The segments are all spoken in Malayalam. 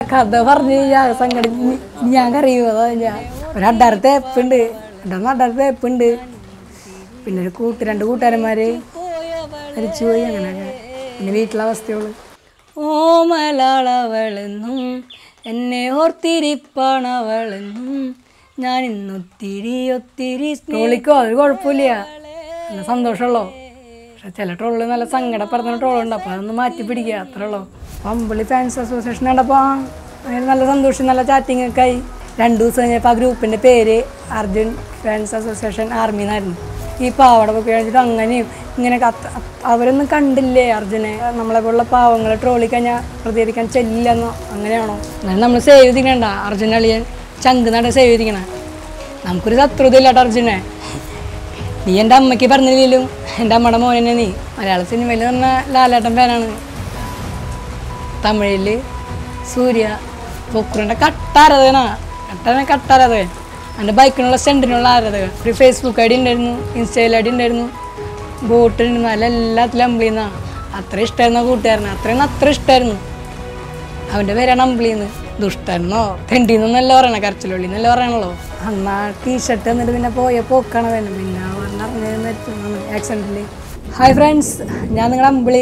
കഥ പറഞ്ഞു ഞാൻ സങ്കടം ഇനി ഞാൻ കറിയോ അതാ ഞാൻ ഒരു അഡാറ് തേപ്പുണ്ട് രണ്ടെണ്ണം അഡാറ് തേപ്പുണ്ട് പിന്നെ ഒരു കൂട്ട് രണ്ട് കൂട്ടുകാരന്മാര് മരിച്ചുപോയി അങ്ങനെയൊക്കെ പിന്നെ വീട്ടിലെ അവസ്ഥയോള് ഓമലാളവളെന്നും എന്നെ ഓർത്തിരിപ്പാണവളെന്നും ഞാൻ ഇന്നൊത്തിരി ഒത്തിരി ട്രോളിക്കോ അത് കുഴപ്പമില്ല നല്ല സന്തോഷമുള്ളോ പക്ഷെ ചില ട്രോളിൽ നല്ല സങ്കടപ്പെടുന്ന ട്രോളുണ്ട് അപ്പോൾ അതൊന്ന് മാറ്റി പിടിക്കുക അത്രേ ഉള്ളൂ അമ്പളി ഫാൻസ് അസോസിയേഷൻ കണ്ടപ്പോൾ അതിന് നല്ല സന്തോഷം നല്ല ചാറ്റിംഗ് ഒക്കെ ആയി രണ്ട് ദിവസം കഴിഞ്ഞപ്പോൾ ആ ഗ്രൂപ്പിൻ്റെ പേര് അർജുൻ ഫാൻസ് അസോസിയേഷൻ ആർമി എന്നായിരുന്നു ഈ പാവട ഒക്കെ കഴിഞ്ഞിട്ട് അങ്ങനെയും ഇങ്ങനെ കത്ത് അവരൊന്നും കണ്ടില്ലേ അർജുനെ നമ്മളെ പോലുള്ള പാവങ്ങളെ ട്രോളി കഴിഞ്ഞാൽ പ്രതികരിക്കാൻ ചെല്ലില്ലെന്നോ അങ്ങനെയാണോ എന്നാലും നമ്മൾ സേവ് ചെയ്തിരിക്കണ്ട അർജുൻ അളിയൻ ചങ്ക് നട സേവ് ചെയ്തിരിക്കണേ നമുക്കൊരു ശത്രുത ഇല്ലാട്ടോ അർജുനെ നീ എൻ്റെ അമ്മയ്ക്ക് പറഞ്ഞില്ലെങ്കിലും എൻ്റെ അമ്മയുടെ മോനെ നീ മലയാള സിനിമയിൽ പറഞ്ഞ ലാലേട്ടൻ ഫാനാണ് തമിഴിൽ സൂര്യ പൊക്കുറിൻ്റെ കട്ടാരതനാ കട്ടന കട്ടാരതകൻ എൻ്റെ ബൈക്കിനുള്ള സെൻറ്റിനുള്ള ആരാധകൻ ഒരു ഫേസ്ബുക്ക് ഐ ഡി ഉണ്ടായിരുന്നു ഇൻസ്റ്റയിൽ ഐ ഡി ഉണ്ടായിരുന്നു ബോട്ട് ഉണ്ടായിരുന്നു എല്ലാത്തിലും അമ്പിളിന്ന അത്ര ഇഷ്ടമായിരുന്നു ആ കൂട്ടുകാരനെ അത്രയും അത്ര ഇഷ്ടമായിരുന്നു അവൻ്റെ പേരാണ് അമ്പിളിന്ന് ദുഷ്ടനെന്നോ തെണ്ടിന്നല്ല പറയണ കരച്ചിലുള്ളി എന്നല്ല പറയണല്ലോ അന്നാ ടീഷർട്ട് എന്നിട്ട് പിന്നെ പോയ പോക്കാണ് വേണം പിന്നെ പറഞ്ഞറിഞ്ഞു ആക്സിഡൻറ്റിൽ ഹായ് ഫ്രണ്ട്സ് ഞാൻ നിങ്ങളുടെ അമ്പിളി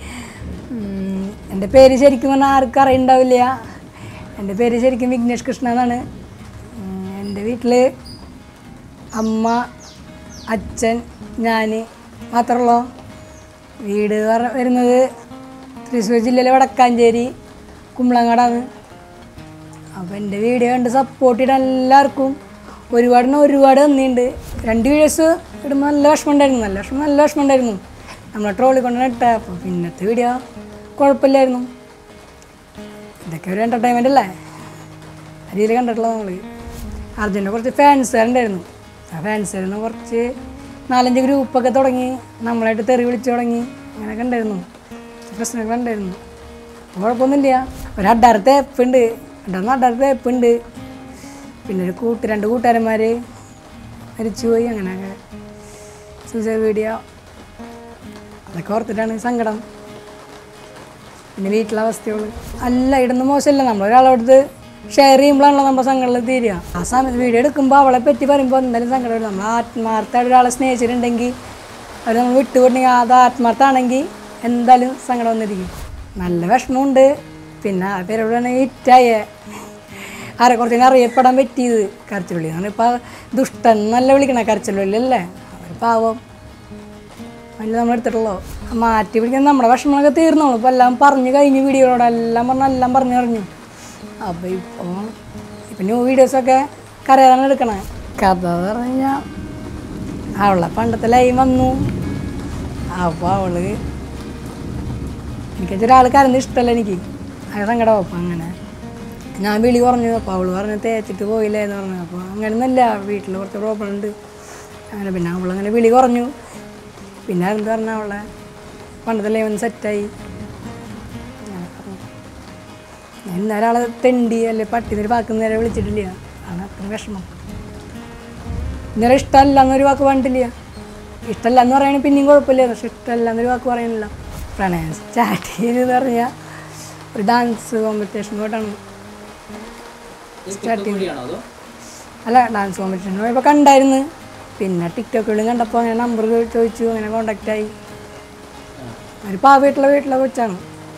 ഉം, എൻ്റെ പേര് ശരിക്കും പറഞ്ഞാൽ ആർക്കും അറിയണ്ടാവില്ല എൻ്റെ പേര് ശരിക്കും വിഘ്നേഷ് കൃഷ്ണ എന്നാണ് ഉം, എൻ്റെ വീട്ടിൽ അമ്മ അച്ഛൻ ഞാൻ മാത്രമുള്ളൂ വീട് പറ- വരുന്നത് തൃശ്ശൂർ ജില്ലയിലെ വടക്കാഞ്ചേരി കുമ്പളങ്ങാടാണ് അപ്പോൾ എൻ്റെ വീഡിയോ കണ്ട് സപ്പോർട്ട് ചെയ്ത എല്ലാവർക്കും ഒരുപാട് ഒരുപാട് നന്ദിയുണ്ട് രണ്ട് വീഡിയോസ് ഇടുമ്പോൾ നല്ല വിഷമം ഉണ്ടായിരുന്നു നല്ല വിഷമം നല്ല വിഷമം ഉണ്ടായിരുന്നു നമ്മളെ ട്രോളി കൊണ്ടാണ് ഇട്ട അപ്പോൾ പിന്നത്തെ വീഡിയോ കുഴപ്പമില്ലായിരുന്നു ഇതൊക്കെ ഒരു എൻ്റർടൈൻമെൻ്റ് അല്ലേ ആ രീതിയിൽ കണ്ടിട്ടുള്ള നമ്മൾ അർജുൻ്റെ കുറച്ച് ഫാൻസുകാരുണ്ടായിരുന്നു ആ ഫാൻസുകാരിന്ന് കുറച്ച് നാലഞ്ച് ഗ്രൂപ്പൊക്കെ തുടങ്ങി നമ്മളായിട്ട് തെറി വിളിച്ചു തുടങ്ങി അങ്ങനെയൊക്കെ ഉണ്ടായിരുന്നു പ്രശ്നങ്ങളുണ്ടായിരുന്നു അപ്പോൾ കുഴപ്പമൊന്നുമില്ല ഒരു അഡാറ് തേപ്പുണ്ട് രണ്ടെണ്ണം അഡാറ് തേപ്പുണ്ട് പിന്നെ ഒരു കൂട്ട് രണ്ട് കൂട്ടുകാരന്മാർ മരിച്ചുപോയി അങ്ങനെയൊക്കെ സൂസൈഡ് വീഡിയോ അതൊക്കെ ഓർത്തിട്ടാണ് സങ്കടം പിന്നെ വീട്ടിലെ അവസ്ഥയോള് അല്ല ഇടുന്ന മോശമല്ല നമ്മൾ ഒരാളോടത്ത് ഷെയർ ചെയ്യുമ്പോഴാണല്ലോ നമ്മുടെ സങ്കടം തീരുക ആ സമയത്ത് വീഡിയോ എടുക്കുമ്പോൾ അവളെ പറ്റി പറയുമ്പോൾ എന്തായാലും സങ്കടം വരും നമ്മൾ ആത്മാർത്ഥമായിട്ട് ഒരാളെ സ്നേഹിച്ചിട്ടുണ്ടെങ്കിൽ അവർ നമ്മൾ വിട്ടുപോയിട്ടുണ്ടെങ്കിൽ അത് ആത്മാർത്ഥമാണെങ്കിൽ എന്തായാലും സങ്കടം വന്നിരിക്കും നല്ല വിഷമമുണ്ട് പിന്നെ ആ പേരോട് തന്നെ ഹിറ്റായേ ആരെ കുറച്ച് അറിയപ്പെടാൻ പറ്റിയത് കരച്ചിലുള്ളി എന്നാണ് ഇപ്പോൾ ദുഷ്ടൻ എന്നല്ല വിളിക്കണേ കരച്ചിലുള്ളി അല്ലേ അവർ പാവം അതിൽ നമ്മൾ എടുത്തിട്ടുള്ളൂ മാറ്റി പിടിക്കാൻ നമ്മുടെ വിഷമങ്ങളൊക്കെ തീർന്നോളൂ ഇപ്പോൾ എല്ലാം പറഞ്ഞു കഴിഞ്ഞു വീഡിയോയോടെ എല്ലാം പറഞ്ഞു എല്ലാം പറഞ്ഞു പറഞ്ഞു അപ്പോൾ ഇപ്പോൾ ഇപ്പം ന്യൂ വീഡിയോസൊക്കെ കരയാറാണ് എടുക്കണേ കഥ പറഞ്ഞു കഴിഞ്ഞാൽ അവളെ പണ്ടത്തെ ലൈവ് വന്നു അപ്പോൾ അവള് എനിക്ക് ഒരാൾ കരന്ന് ഇഷ്ടമല്ല എനിക്ക് അത് സങ്കടം അപ്പം അങ്ങനെ ഞാൻ വിളി പറഞ്ഞു അപ്പോൾ അവള് പറഞ്ഞു തേച്ചിട്ട് പോയില്ലേ എന്ന് പറഞ്ഞു അപ്പോൾ അങ്ങനെയൊന്നുമല്ല വീട്ടിൽ കുറച്ച് പ്രോബ്ലം ഉണ്ട് അങ്ങനെ പിന്നെ അവളങ്ങനെ വിളി കുറഞ്ഞു പിന്നെ എന്ത് പറഞ്ഞാൽ അവളെ പണ്ടത്തെ ലൈവ് സെറ്റായി ഞാൻ ഇന്നൊരാളെ തെണ്ടി അല്ലെ പട്ടി എന്നൊരു വാക്ക് നേരെ വിളിച്ചിട്ടില്ല ആണ് അത്ര വിഷമം ഇന്നലെ ഇഷ്ടമല്ല എന്നൊരു വാക്ക് പറഞ്ഞിട്ടില്ല ഇഷ്ടമല്ല എന്ന് പറയുകയാണെങ്കിൽ പിന്നെയും കുഴപ്പമില്ല പക്ഷെ ഇഷ്ടമല്ല എന്നൊരു വാക്ക് പറയുന്നില്ല പ്രണയം സ്റ്റാർട്ട് ചെയ്തെന്ന് പറഞ്ഞാൽ ഒരു ഡാൻസ് കോമ്പറ്റീഷൻ പോയിട്ടാണ് സ്റ്റാർട്ട് ചെയ്തത് ആണോ അതോ അല്ല ഡാൻസ് കോമ്പറ്റീഷൻ പോയപ്പോൾ കണ്ടായിരുന്നു പിന്നെ ടിക്ടോക്കുകളിൽ കണ്ടപ്പോൾ അങ്ങനെ നമ്പർ ചോദിച്ചു അങ്ങനെ കോണ്ടാക്റ്റ് ആയി ഒരു പാവയിട്ടുള്ള വീട്ടിലെ കൊച്ചാണ്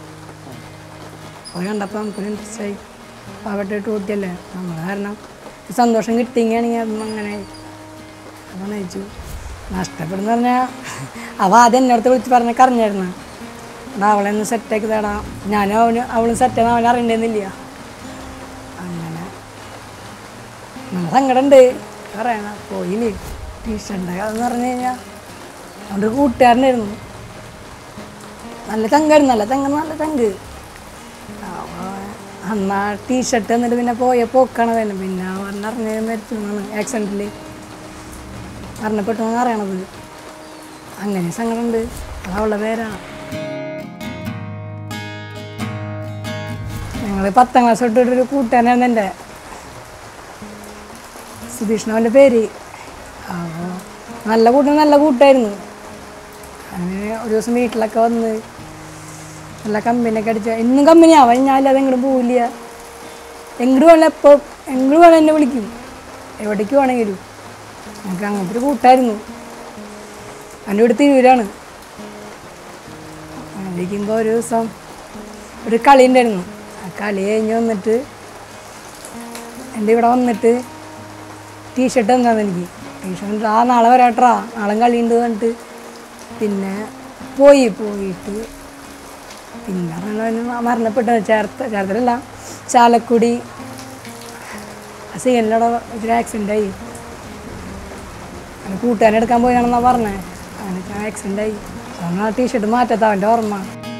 അത് കണ്ടപ്പോൾ നമുക്കൊരു ഇൻട്രസ്റ്റ് ആയി പാവട്ടായിട്ട് കൂട്ടിയല്ലേ നമ്മൾ കാരണം ഒരു സന്തോഷം കിട്ടിയെങ്കിൽ അതൊന്നും അങ്ങനെ ആയി അപ്പോൾ നയിച്ചു നഷ്ടപ്പെടുന്ന പറഞ്ഞാൽ അവ ആദ്യം എൻ്റെ അടുത്ത് വിളിച്ച് പറഞ്ഞ കറിഞ്ഞായിരുന്നു എടാ അവളെ ഒന്ന് സെറ്റാക്കി തേടാം ഞാനും അവന് അവളും സെറ്റാന്ന് അവൻ അറിയണ്ടെന്നില്ല അങ്ങനെ നല്ല സങ്കടമുണ്ട് പറയണ പോയില്ലേ ടീഷർട്ടിൻ്റെ കഥ എന്ന് പറഞ്ഞു കഴിഞ്ഞാൽ അവൻ്റെ ഒരു കൂട്ടുകാരനായിരുന്നു നല്ല ചങ്കായിരുന്നു നല്ല ചങ്ക നല്ല ചങ്ക് അന്നാ ടീഷർട്ട് എന്നിട്ട് പിന്നെ പോയ പോക്കാണ് തന്നെ പിന്നെ പറഞ്ഞറിഞ്ഞ് മരിച്ചു എന്നാണ് ആക്സിഡൻറ്റിൽ മരണപ്പെട്ടു എന്നാണ് അറിയണത് അങ്ങനെ സങ്കടമുണ്ട് അത് അവളുടെ പേരാണ് ഞങ്ങൾ പത്താം ക്ലാസ് തൊട്ടൊരു കൂട്ടുകാരനായിരുന്നു എൻ്റെ സുധീഷ്ണ അവൻ്റെ പേര് അപ്പോൾ നല്ല കൂട്ടം നല്ല കൂട്ടായിരുന്നു അങ്ങനെ ഒരു ദിവസം വീട്ടിലൊക്കെ വന്ന് നല്ല കമ്പനിയൊക്കെ അടിച്ച ഇന്നും കമ്പനിയാവും ഞാൻ അല്ലാതെ എങ്ങോട്ടും പോവില്ല എങ്ങോട്ട് വേണം എപ്പോൾ എങ്ങോട്ട് വേണം എന്നെ വിളിക്കും എവിടേക്ക് വേണമെങ്കിലും ഞങ്ങൾക്ക് അങ്ങനത്തെ ഒരു കൂട്ടായിരുന്നു എൻ്റെ വീട് തിരൂരാണ് ഇരിക്കുമ്പോൾ ഒരു ദിവസം ഒരു കളി ഉണ്ടായിരുന്നു ആ കളി കഴിഞ്ഞ് വന്നിട്ട് എൻ്റെ ഇവിടെ വന്നിട്ട് ടീഷർട്ട് തന്നാണ് എനിക്ക് ടീഷർട്ട് ആ നാളെ വരാട്ടാ നാളെ കളിയുണ്ട് പറഞ്ഞിട്ട് പിന്നെ പോയി പോയിട്ട് പിന്നെ പറഞ്ഞ മരണപ്പെട്ടത് ചേർത്ത ചേർത്തലല്ല ചാലക്കുടി ആ സീനിലവിടെ ഇച്ചിരി ആക്സിഡൻ്റ് ആയി അങ്ങനെ കൂട്ടുകാരനെ എടുക്കാൻ പോയാണെന്നാണ് പറഞ്ഞത് അങ്ങനെ ആക്സിഡൻ്റ് ആയി അതാണ് ആ ടീഷർട്ട് മാറ്റത്ത അവൻ്റെ ഓർമ്മ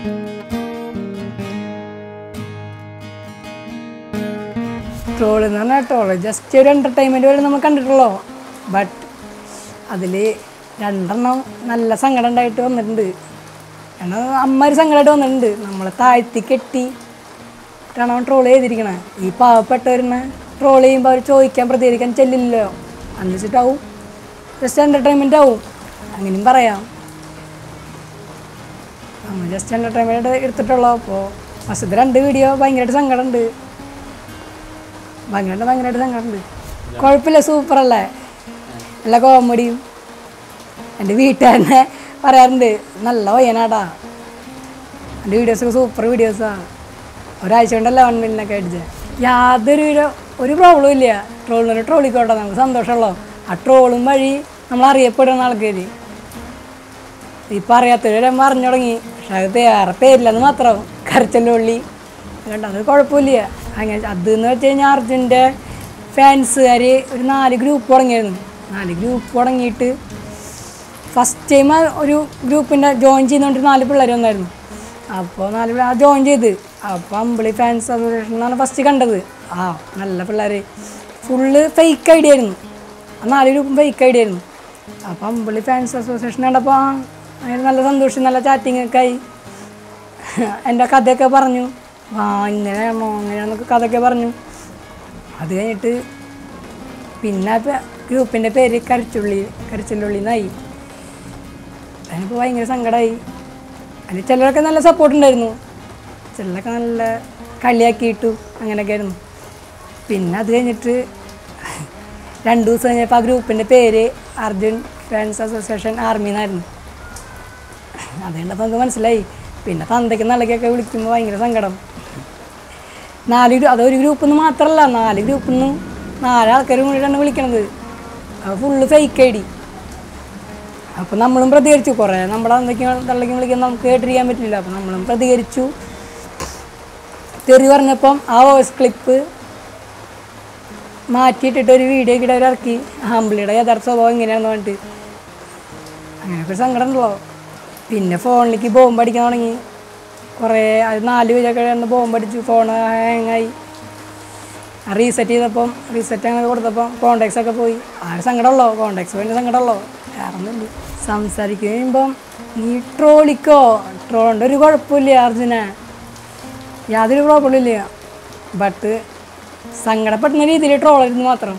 ട്രോള് എന്ന് പറഞ്ഞാൽ ട്രോള് ജസ്റ്റ് ഒരു എൻ്റർടൈൻമെൻറ്റ് വരെ നമ്മൾ കണ്ടിട്ടുള്ളൂ ബട്ട് അതിൽ രണ്ടെണ്ണം നല്ല സങ്കടം ഉണ്ടായിട്ട് വന്നിട്ടുണ്ട് കാരണം അമ്മ ഒരു സങ്കടമായിട്ട് വന്നിട്ടുണ്ട് നമ്മളെ താഴ്ത്തി കെട്ടി ാണ് അവൻ ട്രോൾ ചെയ്തിരിക്കണേ ഈ പാവപ്പെട്ടവരിനെ ട്രോൾ ചെയ്യുമ്പോൾ അവർ ചോദിക്കാൻ പ്രതികരിക്കാൻ ചെല്ലില്ലല്ലോ അന്നിച്ചിട്ടാവും ജസ്റ്റ് എൻ്റർടൈൻമെൻ്റ് ആവും അങ്ങനെയും പറയാം നമ്മൾ ജസ്റ്റ് എൻ്റർടൈൻമെൻറ്റ് എടുത്തിട്ടുള്ളൂ അപ്പോൾ ഫസ്റ്റത്തെ രണ്ട് വീഡിയോ ഭയങ്കരമായിട്ട് സങ്കടമുണ്ട് ഭയങ്കരമായിട്ട് ഭയങ്കരമായിട്ട് സങ്കടമുണ്ട് കുഴപ്പമില്ല സൂപ്പറല്ലേ നല്ല കോമഡിയും എൻ്റെ വീട്ടുകാരനെ പറയാറുണ്ട് നല്ല പയ്യനാടാ എൻ്റെ വീഡിയോസൊക്കെ സൂപ്പർ വീഡിയോസാണ് ഒരാഴ്ച കൊണ്ടല്ല വൺ മില്ലിനൊക്കെ അടിച്ചത് യാതൊരു ഒരു- ഒരു പ്രോബ്ലം ഇല്ല ട്രോളിനൊരു ട്രോളിക്കോട്ടെ നമുക്ക് സന്തോഷമുള്ളൂ ആ ട്രോളും വഴി നമ്മൾ അറിയപ്പെടുന്ന ആൾക്കാർ ഇപ്പം അറിയാത്തവരെ അറിഞ്ഞു തുടങ്ങി പക്ഷെ അത് വേറെ പേരില്ലെന്ന് മാത്രം കരച്ചല്ലുള്ളി കണ്ട അത് കുഴപ്പമില്ല അങ്ങനെ അതെന്ന് വെച്ച് കഴിഞ്ഞാൽ അർജുൻ്റെ ഫാൻസുകാർ ഒരു നാല് ഗ്രൂപ്പ് തുടങ്ങിയായിരുന്നു നാല് ഗ്രൂപ്പ് തുടങ്ങിയിട്ട് ഫസ്റ്റ് ടൈം ഒരു ഗ്രൂപ്പിൻ്റെ ജോയിൻ ചെയ്യുന്നോണ്ട് നാല് പിള്ളേർ വന്നായിരുന്നു അപ്പോൾ നാല് പിള്ളേർ ആ ജോയിൻ ചെയ്ത് അപ്പോൾ അമ്പിളി ഫാൻസ് അസോസിയേഷൻ എന്നാണ് ഫസ്റ്റ് കണ്ടത് ആ നല്ല പിള്ളേർ ഫുള്ള് ഫേക്ക് ഐഡിയ ആയിരുന്നു ആ നാല് ഗ്രൂപ്പും ഫേക്ക് ഐഡിയ ആയിരുന്നു അപ്പോൾ അമ്പിളി ഫാൻസ് അസോസിയേഷൻ കണ്ടപ്പോൾ ആ അതിന് നല്ല സന്തോഷം നല്ല ചാറ്റിംഗ് ഒക്കെ ആയി എൻ്റെ കഥയൊക്കെ പറഞ്ഞു ആ ഇങ്ങനെയാണോ അങ്ങനെയാണെന്നൊക്കെ കഥയൊക്കെ പറഞ്ഞു അത് കഴിഞ്ഞിട്ട് പിന്നെ ഗ്രൂപ്പിൻ്റെ പേര് കരച്ചുള്ളി കരച്ചിലുള്ളി എന്നായി അതിനിപ്പോൾ ഭയങ്കര സങ്കടമായി അതിൽ ചിലരൊക്കെ നല്ല സപ്പോർട്ട് ഉണ്ടായിരുന്നു ചിലരൊക്കെ നല്ല കളിയാക്കിയിട്ടു അങ്ങനെയൊക്കെ ആയിരുന്നു പിന്നെ അത് കഴിഞ്ഞിട്ട് രണ്ട് ദിവസം കഴിഞ്ഞപ്പോൾ ആ ഗ്രൂപ്പിൻ്റെ പേര് അർജുൻ ഫാൻസ് അസോസിയേഷൻ ആർമി എന്നായിരുന്നു അത് കണ്ടപ്പോൾ നമുക്ക് മനസ്സിലായി പിന്നെ തന്തയ്ക്ക് നല്ലക്കൊക്കെ വിളിക്കുമ്പോൾ ഭയങ്കര സങ്കടം നാല് ഗ്രൂ അതൊരു ഗ്രൂപ്പിൽ നിന്ന് മാത്രമല്ല നാല് ഗ്രൂപ്പിൽ നിന്ന് നാലാൾക്കാരും കൂടിയിട്ടാണ് വിളിക്കണത് അത് ഫുള്ള് ഫേക്ക് ഐ ഡി അപ്പോൾ നമ്മളും പ്രതികരിച്ചു കുറേ നമ്മുടെ എന്തൊക്കെയാണ് തള്ളിക്കും വിളിക്കുന്ന നമുക്ക് കേട്ടിരിക്കാൻ പറ്റില്ല അപ്പോൾ നമ്മളും പ്രതികരിച്ചു തെറി പറഞ്ഞപ്പം ആ വോയിസ് ക്ലിപ്പ് മാറ്റിയിട്ടിട്ട് ഒരു വീഡിയോ കിടെ അവർ ഇറക്കി ആമ്പിളിയുടെ യഥാർത്ഥ സ്വഭാവം എങ്ങനെയാണെന്ന് പറഞ്ഞിട്ട് അങ്ങനെയൊക്കെ ഒരു സങ്കടം ഉണ്ടല്ലോ പിന്നെ ഫോണിലേക്ക് ബോംബ് അടിക്കാൻ തുടങ്ങി കുറേ അത് നാല് പേരൊക്കെ കിടന്ന് ബോംബ് അടിച്ചു ഫോൺ ഹാങ്ങായി റീസെറ്റ് ചെയ്തപ്പം റീസെറ്റ് അങ്ങനെ കൊടുത്തപ്പം കോണ്ടാക്ട്സ് ഒക്കെ പോയി ആ ഒരു സങ്കടമുള്ളോ കോണ്ടാക്ട്സ് പോയി സങ്കടമുള്ളോ വേറെ ഒന്നുമില്ല സംസാരിക്കുമ്പം നീ ട്രോളിക്കോ ട്രോളിൻ്റെ ഒരു കുഴപ്പമില്ല അർജുന യാതൊരു പ്രോബ്ലം ഇല്ല ബട്ട് സങ്കടപ്പെടുന്ന രീതിയിൽ ട്രോളരുന്ന് മാത്രം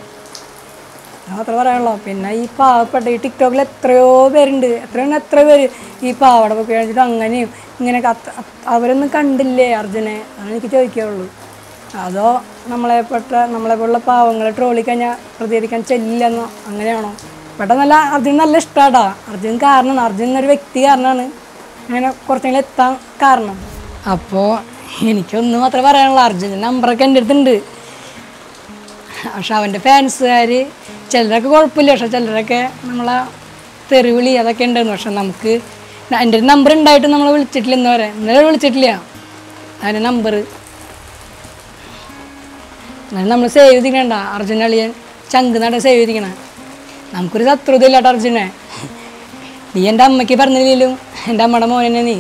അത് മാത്രമേ പറയാനുള്ളൂ പിന്നെ ഈ പാവപ്പെട്ട ഈ ടിക്ടോക്കിൽ എത്രയോ പേരുണ്ട് എത്രയാണ് എത്ര പേര് ഈ പാവട പൊക്കെ കാണിച്ചിട്ട് അങ്ങനെയും ഇങ്ങനെയൊക്കെ അത്ര അവരൊന്നും കണ്ടില്ലേ അർജുനെ അതാണ് എനിക്ക് ചോദിക്കാറുള്ളൂ അതോ നമ്മളെപ്പെട്ട നമ്മളെപ്പോലുള്ള പാവങ്ങളെ ട്രോളി കഴിഞ്ഞാൽ പ്രതികരിക്കാൻ ചെല്ലില്ലെന്നോ അങ്ങനെയാണോ പെട്ടെന്ന് നല്ല അർജുൻ നല്ല ഇഷ്ടമാടാ അർജുൻ കാരണമാണ് അർജുൻ എന്നൊരു വ്യക്തി കാരണമാണ് അങ്ങനെ കുറച്ചെങ്കിലും എത്താൻ കാരണം അപ്പോൾ എനിക്കൊന്ന് മാത്രമേ പറയാനുള്ളൂ അർജുൻ്റെ നമ്പറൊക്കെ എൻ്റെ അടുത്തുണ്ട് പക്ഷെ അവൻ്റെ ഫാൻസുകാർ ചിലരൊക്കെ കുഴപ്പമില്ല പക്ഷെ ചിലരൊക്കെ നമ്മളെ തെറിവിളി അതൊക്കെ ഉണ്ടായിരുന്നു പക്ഷെ നമുക്ക് എൻ്റെ ഒരു നമ്പർ ഉണ്ടായിട്ട് നമ്മളെ വിളിച്ചിട്ടില്ല ഇന്ന് വരെ ഇന്നലെ വിളിച്ചിട്ടില്ല അതിൻ്റെ നമ്പർ എന്നാലും നമ്മൾ സേവ് ചെയ്തിരിക്കണ്ട അർജുൻ അളിയൻ ചങ്ക് നാട് സേവ് ചെയ്തിരിക്കണ നമുക്കൊരു ശത്രുത ഇല്ലാട്ടോ അർജുനെ നീ എൻ്റെ അമ്മയ്ക്ക് പറഞ്ഞില്ലെങ്കിലും എൻ്റെ അമ്മയുടെ മോനെ നീ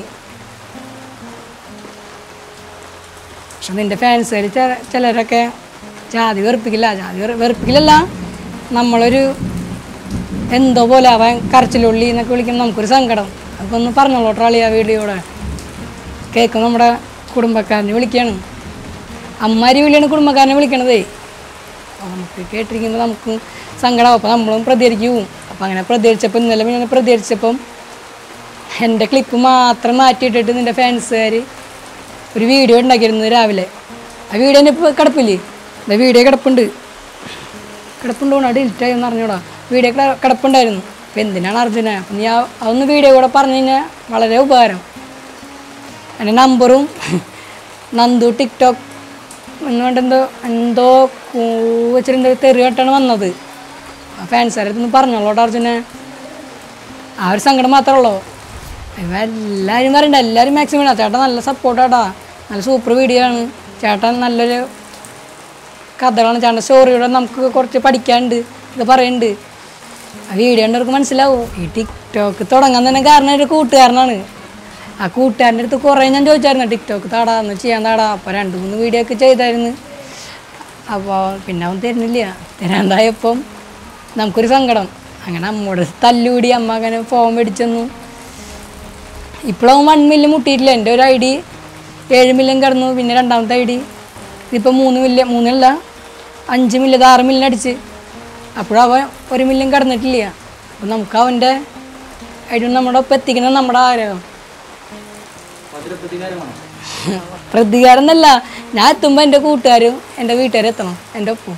പക്ഷെ നിൻ്റെ ഫാൻസുകാർ ചിലരൊക്കെ ജാതി വെറുപ്പിക്കില്ല ജാതി വെറു- വെറുപ്പിക്കില്ലല്ല നമ്മളൊരു എന്തോ പോലെ അവൻ കരച്ചിലുള്ളി എന്നൊക്കെ വിളിക്കുമ്പോൾ നമുക്കൊരു സങ്കടം അതൊക്കെ ഒന്ന് പറഞ്ഞോളൂ ട്രാളി ആ വീഡിയോടെ കേൾക്കും നമ്മുടെ കുടുംബക്കാരനെ വിളിക്കുകയാണ് അമ്മാരി വിളിയാണ് കുടുംബക്കാരനെ വിളിക്കണതേ അപ്പോൾ നമുക്ക് കേട്ടിരിക്കുമ്പോൾ നമുക്ക് സങ്കടമാവും അപ്പോൾ നമ്മളും പ്രതികരിക്കും അപ്പോൾ അങ്ങനെ പ്രതികരിച്ചപ്പോൾ ഇന്നലെ ഞാൻ പ്രതികരിച്ചപ്പം എൻ്റെ ക്ലിപ്പ് മാത്രം മാറ്റിയിട്ടിട്ട് നിൻ്റെ ഫാൻസുകാർ ഒരു വീഡിയോ ഉണ്ടാക്കിയിരുന്നു രാവിലെ ആ വീഡിയോ തന്നെ ഇപ്പോൾ കിടപ്പില്ലേ ഇതാ വീഡിയോ കിടപ്പുണ്ട് കിടപ്പുണ്ട് പോണ ഡിലിറ്റായി എന്ന് അറിഞ്ഞൂടാ വീഡിയോ കിട- കിടപ്പുണ്ടായിരുന്നു അപ്പം എന്തിനാണ് അർജുന അപ്പം നീ ആ- അതൊന്ന് വീഡിയോ കൂടെ പറഞ്ഞു കഴിഞ്ഞാൽ വളരെ ഉപകാരം എൻ്റെ നമ്പറും നന്ദു ടിക്ടോക്ക് എന്നുകൊണ്ട് എന്തോ എന്തോ വെച്ചിട്ട് തെറി കേട്ടാണ് വന്നത് ആ ഫാൻസാരെ ഒന്ന് പറഞ്ഞോളൂട്ടോ അർജുന ആ ഒരു സങ്കടം മാത്രമേ ഉള്ളൂ ഇവ എല്ലാവരും പറയണ്ട എല്ലാവരും മാക്സിമം ഇടാം ചേട്ടൻ നല്ല സപ്പോർട്ടാട്ടാ നല്ല സൂപ്പർ വീഡിയോ ആണ് ചേട്ടൻ നല്ലൊരു കഥകളാണ് ചേട്ടൻ്റെ സ്റ്റോറിയുടെ നമുക്ക് കുറച്ച് പഠിക്കാനുണ്ട് ഇത് പറയുന്നുണ്ട് ആ വീഡിയോ കണ്ടവർക്ക് മനസ്സിലാവും ഈ ടിക്ടോക്ക് തുടങ്ങാൻ തന്നെ കാരണം ഒരു കൂട്ടുകാരനാണ് ആ കൂട്ടുകാരൻ്റെ അടുത്ത് കുറേ ഞാൻ ചോദിച്ചായിരുന്നു ടിക്ടോക്ക് താടാ ഒന്ന് ചെയ്യാൻ താടാ അപ്പോൾ രണ്ട് മൂന്ന് വീഡിയോ ഒക്കെ ചെയ്തായിരുന്നു അപ്പോൾ പിന്നെ അവൻ തരുന്നില്ല തരാണ്ടായപ്പം നമുക്കൊരു സങ്കടം അങ്ങനെ അമ്മോട് തല്ലുകൂടി അമ്മ അങ്ങനെ ഫോൺ മേടിച്ചെന്നു ഇപ്പോഴവൻ വൺ മില്യൺ മുട്ടിയിട്ടില്ല എൻ്റെ ഒരു ഐ ഡി ഏഴ് മില്യൺ കിടന്നു പിന്നെ രണ്ടാമത്തെ ഐ ഡി ഇതിപ്പോൾ മൂന്ന് മില്യൺ മൂന്നല്ല അഞ്ച് മില്യൺ ഇത് ആറ് മില്യൺ അടിച്ച് അപ്പോഴവൻ ഒരു മില്യൺ കിടന്നിട്ടില്ല അപ്പം നമുക്ക് അവൻ്റെ ഐ ഡി നമ്മുടെ ഒപ്പം എത്തിക്കണം നമ്മുടെ ആഗ്രഹം അതൊരു പ്രതികാരമാണ് പ്രതികാരം എന്നല്ല ഞാൻ എത്തുമ്പോൾ എൻ്റെ കൂട്ടുകാരും എൻ്റെ വീട്ടുകാരും എത്തണം എൻ്റെ ഒപ്പം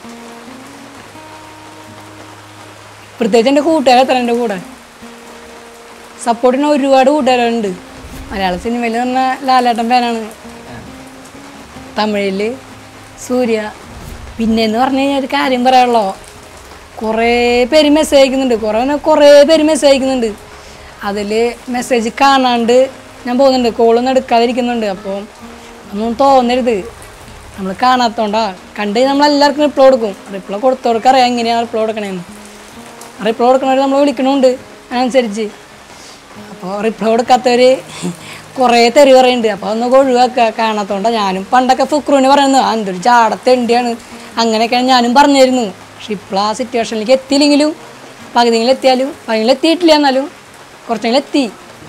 പ്രത്യേകിച്ച് എൻ്റെ കൂട്ടുകാർ എത്തണം എൻ്റെ കൂടെ സപ്പോർട്ടിന് ഒരുപാട് കൂട്ടുകാരുണ്ട് മലയാള സിനിമയിൽ പറഞ്ഞ ലാലേട്ടൻ ഫാനാണ് തമിഴിൽ സൂര്യ പിന്നെ എന്ന് പറഞ്ഞു കഴിഞ്ഞാൽ ഒരു കാര്യം പറയാനുള്ളോ കുറേ പേര് മെസ്സേജ് അയക്കുന്നുണ്ട് കുറേ പറഞ്ഞാ കുറേ പേര് മെസ്സേജ് അയക്കുന്നുണ്ട് അതിൽ മെസ്സേജ് കാണാണ്ട് ഞാൻ പോകുന്നുണ്ട് കോളൊന്നും എടുക്കാതിരിക്കുന്നുണ്ട് അപ്പോൾ ഒന്നും തോന്നരുത് നമ്മൾ കാണാത്തോണ്ടാ കണ്ട് കഴിഞ്ഞാൽ നമ്മളെല്ലാവർക്കും റിപ്ലൈ കൊടുക്കും റിപ്ലൈ കൊടുത്തവർക്ക് അറിയാം എങ്ങനെയാണ് റിപ്ലൈ കൊടുക്കണേന്ന് റിപ്ലൈ കൊടുക്കണവർ നമ്മൾ വിളിക്കണമുണ്ട് അതിനനുസരിച്ച് അപ്പോൾ റിപ്ലൈ കൊടുക്കാത്തവർ കുറേ തെറി പറയുന്നുണ്ട് അപ്പോൾ അതൊന്നൊക്കെ ഒഴിവാക്കുക കാണാത്തോണ്ടാ ഞാനും പണ്ടൊക്കെ ഫുക്രൂന് പറയുന്നത് ആ എന്തൊരു ചാടത്തെണ്ടിയാണ് അങ്ങനെയൊക്കെയാണ് ഞാനും പറഞ്ഞിരുന്നു പക്ഷെ ഇപ്പോൾ ആ സിറ്റുവേഷനിലേക്ക് എത്തിയില്ലെങ്കിലും പകുതിയെങ്കിലും എത്തിയാലും പകുതിയെങ്കിലും എത്തിയിട്ടില്ല എന്നാലും കുറച്ചെങ്കിലും എത്തി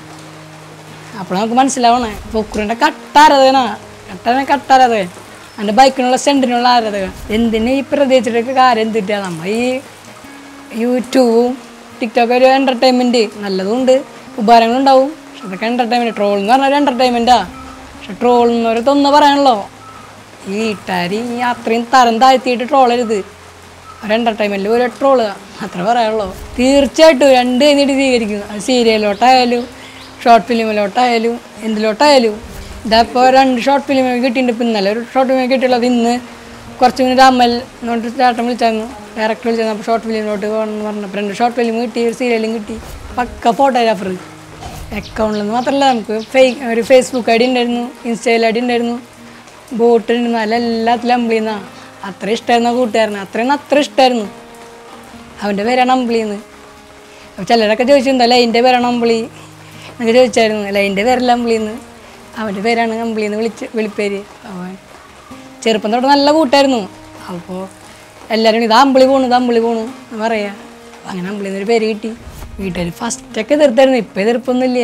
അപ്പോൾ നമുക്ക് മനസ്സിലാവണേ ഫുക്രൂൻ്റെ കട്ടാരതനാ കട്ടാനെ കട്ടാരതകൻ എൻ്റെ ബൈക്കിനുള്ള സെൻറ്റിനുള്ള ആരാധക എന്തിനു ഈ പ്രത്യേകിച്ചിട്ടൊക്കെ കാര്യം എന്തിട്ടാ നമ്മൾ ഈ യൂട്യൂബും ടിക്ടോക്ക് ഒരു എൻ്റർടൈൻമെൻറ്റ് നല്ലതും ഉണ്ട് ഉപകാരങ്ങളുണ്ടാവും പക്ഷെ അതൊക്കെ എൻ്റർടൈൻമെൻറ്റ് ട്രോൾ എന്ന് പറഞ്ഞാൽ ഒരു എൻ്റർടൈൻമെൻറ്റാ പക്ഷെ ട്രോൾ എന്നവരത്ത് ഒന്ന് പറയാനുള്ളോ ഈ വീട്ടുകാർ ഈ അത്രയും തരം താഴ്ത്തിയിട്ട് ട്രോൾ ചെയ്ത് ഒരു എൻ്റർടൈൻമെൻറ്റിൽ ഒരു ട്രോള് അത്ര പറയാനുള്ളൂ തീർച്ചയായിട്ടും രണ്ട് കഴിഞ്ഞിട്ട് സ്വീകരിക്കും അത് സീരിയലിലോട്ടായാലും ഷോർട്ട് ഫിലിമിലോട്ടായാലും എന്തിലോട്ടായാലും ഇതപ്പോൾ രണ്ട് ഷോർട്ട് ഫിലിം കിട്ടിയിട്ടുണ്ട് ഇപ്പം ഇന്നലെ ഒരു ഷോർട്ട് ഫിലിം കിട്ടിയുള്ളത് ഇന്ന് കുറച്ച് മുന്നേ അമ്മൽ എന്ന് പറഞ്ഞിട്ട് ചേട്ടൻ വിളിച്ചായിരുന്നു ഡയറക്ടർ വിളിച്ചായിരുന്നു അപ്പോൾ ഷോർട്ട് ഫിലിമിലോട്ട് പോകണമെന്ന് പറഞ്ഞപ്പോൾ രണ്ട് ഷോർട്ട് ഫിലിം കിട്ടി ഒരു സീരിയലും കിട്ടി പക്ക ഫോട്ടോഗ്രാഫർ അക്കൗണ്ടിൽ നിന്ന് മാത്രമല്ല നമുക്ക് ഫേക്ക് ഒരു ഫേസ്ബുക്ക് ഐ ഡി ഉണ്ടായിരുന്നു ഇൻസ്റ്റയിൽ ഐ ഡി ഉണ്ടായിരുന്നു ബോട്ട് ഉണ്ടായിരുന്നു അതിൽ എല്ലാത്തിലും അമ്പിളിന്നാ അത്ര ഇഷ്ടമായിരുന്നു ആ കൂട്ടുകാരന് അത്രയും അത്ര ഇഷ്ടമായിരുന്നു അവൻ്റെ പേരാണ് അമ്പിളിന്ന് അപ്പോൾ ചിലരൊക്കെ ചോദിച്ചിട്ടുണ്ടോ ലൈൻ്റെ പേരാണ് അമ്പിളി എന്നൊക്കെ ചോദിച്ചായിരുന്നു ലൈൻ്റെ പേരല്ല അമ്പിളിന്ന് അവൻ്റെ പേരാണ് അമ്പിളിന്ന് വിളിച്ച് വിളിപ്പേര് അവൻ ചെറുപ്പം തൊട്ട് നല്ല കൂട്ടായിരുന്നു അപ്പോൾ എല്ലാവരും ഇത് അമ്പിളി പോണു ഇത് അമ്പിളി പോണു എന്ന് പറയാ അങ്ങനെ അമ്പിളിന്നൊരു പേര് കിട്ടി വീട്ടുകാർ ഫസ്റ്റൊക്കെ എതിർത്തായിരുന്നു ഇപ്പം എതിർപ്പൊന്നുമില്ല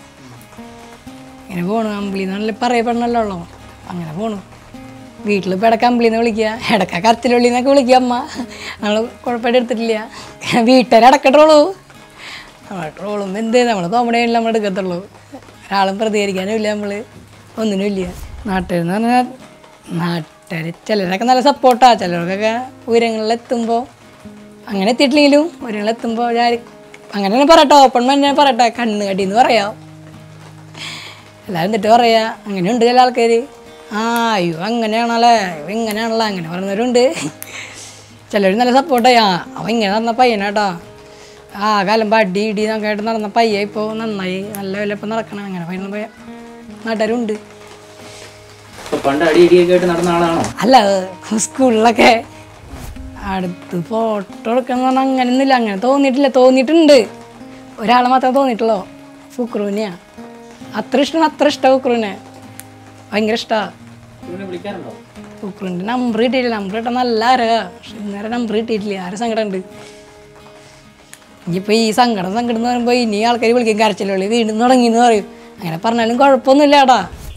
ഇങ്ങനെ പോണു അമ്പിളി എന്നല്ലേ പറയപ്പെടണല്ലോ ഉള്ളൂ അങ്ങനെ പോണു വീട്ടിൽ ഇപ്പോൾ ഇടയ്ക്ക് അമ്പിളിന്ന് വിളിക്കുക ഇടയ്ക്ക കരച്ചിലുള്ളി എന്നൊക്കെ വിളിക്കുക അമ്മ നമ്മൾ കുഴപ്പമായിട്ട് എടുത്തിട്ടില്ല വീട്ടുകാർ അടക്കട്ടുള്ളൂ നമ്മൾ ട്രോളും എന്ത് നമ്മൾ കോമഡിയായിട്ട് നമ്മൾ എടുക്കത്തുള്ളൂ ഒരാളും പ്രതികരിക്കാനും ഇല്ല നമ്മൾ ഒന്നിനും ഇല്ല നാട്ടുകാരെന്ന് പറഞ്ഞാൽ നാട്ടുകാർ ചിലരൊക്കെ നല്ല സപ്പോർട്ടാണ് ചിലർക്കൊക്കെ ഉയരങ്ങളിലെത്തുമ്പോൾ അങ്ങനെ എത്തിയിട്ടില്ലെങ്കിലും ഉയരങ്ങളിലെത്തുമ്പോൾ ഞാൻ അങ്ങനെ തന്നെ പറയട്ടെ ഓപ്പൺ മൈൻഡ് ഞാൻ പറയട്ടെ കണ്ണ് കടി എന്ന് പറയാം എല്ലാവരും എന്നിട്ട് പറയാ അങ്ങനെയുണ്ട് ചില ആൾക്കാർ ആ അയ്യോ അങ്ങനെയാണല്ലേ അയ്യോ ഇങ്ങനെയാണല്ലോ അങ്ങനെ പറയുന്നവരുണ്ട് ചിലർ നല്ല സപ്പോർട്ടായി ആ അവൻ ഇങ്ങനെ നടന്ന പയ്യനാട്ടോ ആ കാലം അടി ഇടി എന്നൊക്കെ ആയിട്ട് നടന്ന പയ്യ ഇപ്പോൾ നന്നായി നല്ല വില ഇപ്പം നടക്കണം അങ്ങനെ പറയുന്ന പയ്യ നാട്ടുകാരുണ്ട് അപ്പൊ പണ്ട് അടി ഇടിയൊക്കെ ആയിട്ട് നടന്ന ആളാണോ അല്ല സ്കൂളിലൊക്കെ അടുത്ത് ഫോട്ടോ എടുക്കണം പറഞ്ഞാൽ അങ്ങനെയൊന്നുമില്ല അങ്ങനെ തോന്നിയിട്ടില്ല തോന്നിയിട്ടുണ്ട് ഒരാളെ മാത്രമേ തോന്നിയിട്ടുള്ളൂ ഫുക്രൂനെയാ അത്ര ഇഷ്ടം അത്ര ഇഷ്ടമാണ് ഫുക്രൂനെ ഭയങ്കര ഇഷ്ടമാണ് ഇവനെ വിളിക്കാറുണ്ടോ ഫുക്രൂൻ്റെ നമ്പർ കിട്ടിയിട്ടില്ല നമ്പർ കിട്ടാൻ നല്ല ആരാ പക്ഷെ ഇന്നേരെ നമ്പർ കിട്ടിയിട്ടില്ല ആരെ സങ്കടം ഉണ്ട് ഇനിയിപ്പോൾ ഈ സങ്കടം സങ്കടം എന്ന് പറയുമ്പോൾ ഇനി ആൾക്കാർ വിളിക്കും കരച്ചിലുള്ളി വീണ്ടും തുടങ്ങി എന്ന് പറയും അങ്ങനെ പറഞ്ഞാലും കുഴപ്പമൊന്നുമില്ല ഏടാ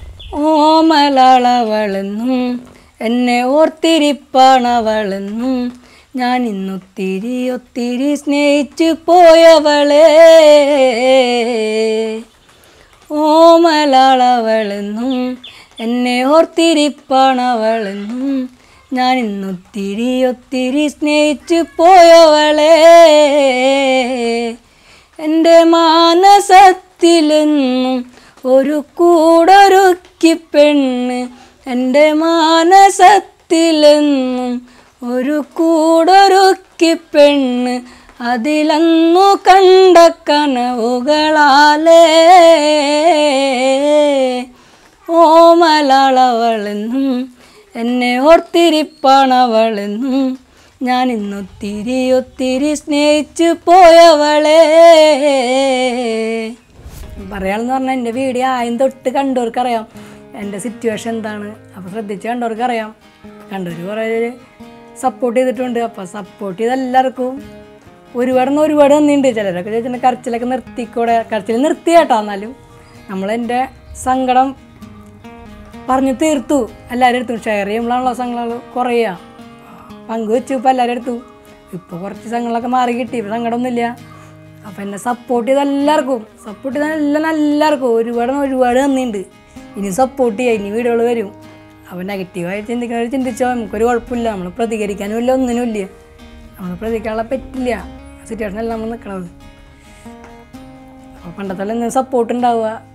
ഓമലാളവളെന്നും എന്നെ ഓർത്തിരിപ്പാണവളെന്നും ഞാൻ ഇന്നൊത്തിരി ഒത്തിരി സ്നേഹിച്ചു പോയവളെ ഓമലാളവളെന്നും എന്നെ ഓർത്തിരിപ്പാണവളെന്നും ഞാൻ ഇന്നൊത്തിരി ഒത്തിരി സ്നേഹിച്ചു പോയവളെ എൻ്റെ മാനസത്തിലെന്നും ഒരു കൂടൊരുക്കി പെണ്ണ് എൻ്റെ മാനസത്തിലെന്നും ഒരു കൂടൊരുക്കി പെണ്ണ് അതിലന്നു കണ്ട കനവുകളാലേ ഓമലാളവളെന്നും എന്നെ ഓർത്തിരിപ്പാണവളെന്നും ഞാൻ ഇന്നൊത്തിരി ഒത്തിരി സ്നേഹിച്ചു പോയവളെ പറയാമെന്ന് പറഞ്ഞാൽ എൻ്റെ വീഡിയോ ആയും തൊട്ട് കണ്ടവർക്കറിയാം എൻ്റെ സിറ്റുവേഷൻ എന്താണ് അപ്പോൾ ശ്രദ്ധിച്ച് കണ്ടവർക്കറിയാം കണ്ടവർ കുറേ സപ്പോർട്ട് ചെയ്തിട്ടുണ്ട് അപ്പോൾ സപ്പോർട്ട് ചെയ്ത എല്ലാവർക്കും ഒരുപാട് ഒരുപാട് നന്ദിയുണ്ട് ചിലരൊക്കെ ചോദിച്ചിട്ടുണ്ട് കരച്ചിലൊക്കെ നിർത്തിക്കൂടെ കരച്ചിൽ നിർത്തി കേട്ടോ എന്നാലും നമ്മളെൻ്റെ സങ്കടം പറഞ്ഞു തീർത്തു എല്ലാവരും എടുത്തു ഷെയർ ചെയ്യുമ്പോഴാണല്ലോ സങ്കടങ്ങൾ കുറയുക പങ്കുവെച്ചു ഇപ്പോൾ എല്ലാവരും എടുത്തു ഇപ്പോൾ കുറച്ച് സങ്കടങ്ങളൊക്കെ മാറി കിട്ടി ഇപ്പോൾ സങ്കടമൊന്നുമില്ല അപ്പം എന്നെ സപ്പോർട്ട് ചെയ്ത എല്ലാവർക്കും സപ്പോർട്ട് ചെയ്ത എല്ലാം എല്ലാവർക്കും ഒരുപാട് ഒരുപാട് നന്ദിയുണ്ട് ഇനി സപ്പോർട്ട് ചെയ്യുക ഇനി വീഡിയോകൾ വരും അപ്പോൾ നെഗറ്റീവായി ചിന്തിക്കുന്നവർ ചിന്തിച്ചോ നമുക്കൊരു കുഴപ്പമില്ല നമ്മൾ പ്രതികരിക്കാനും ഇല്ല ഒന്നിനും ഇല്ല നമ്മൾ പ്രതികരിക്കാനുള്ള പറ്റില്ല സിറ്റുവേഷനിലാണ് നമ്മൾ നിൽക്കണത് അപ്പോൾ പണ്ടത്തെ സപ്പോർട്ട് ഉണ്ടാവുക